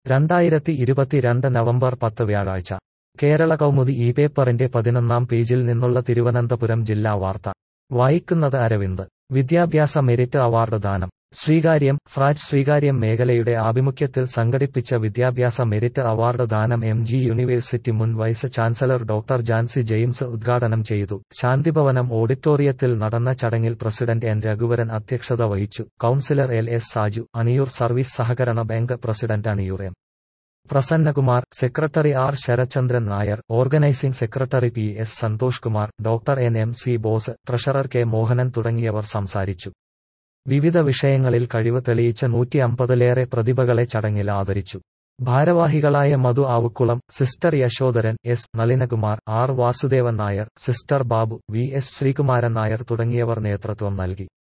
രണ്ടായിരത്തി ഇരുപത്തിരണ്ട് നവംബർ പത്ത് വ്യാഴാഴ്ച കേരള കൗമുദി ഈ പേപ്പറിന്റെ പതിനൊന്നാം പേജിൽ നിന്നുള്ള തിരുവനന്തപുരം ജില്ലാ വാർത്ത വായിക്കുന്നത് അരവിന്ദ് വിദ്യാഭ്യാസ മെരിറ്റ് അവാർഡ് ദാനം ശ്രീകാര്യം ഫ്രാജ് ശ്രീകാര്യം മേഖലയുടെ ആഭിമുഖ്യത്തിൽ സംഘടിപ്പിച്ച വിദ്യാഭ്യാസ മെരിറ്റ് അവാർഡ് ദാനം എം ജി യൂണിവേഴ്സിറ്റി മുൻ vice chancellor doctor Jancy James ഉദ്ഘാടനം ചെയ്തു ശാന്തിഭവനം ഓഡിറ്റോറിയത്തിൽ നടന്ന ചടങ്ങിൽ പ്രസിഡന്റ് എൻ രഘുവരൻ അധ്യക്ഷത വഹിച്ചു councillor L S Saju Aniyoor service സഹകരണ bank president Aniyoor M Prasannakumar secretary R Sarachandran Nair organising secretary P S Santhosh Kumar doctor N M C Bose treasurer K Mohanan തുടങ്ങിയവർ സംസാരിച്ചു വിവിധ വിഷയങ്ങളിൽ കഴിവ് തെളിയിച്ച നൂറ്റി അമ്പതിലേറെ പ്രതിഭകളെ ചടങ്ങിൽ ആദരിച്ചു ഭാരവാഹികളായ Madhu Avukkulam sister Yesodharan S Nalinakumar R Vasudevan Nair sister Babu V S Sreekumaran Nair തുടങ്ങിയവർ നേതൃത്വം നൽകി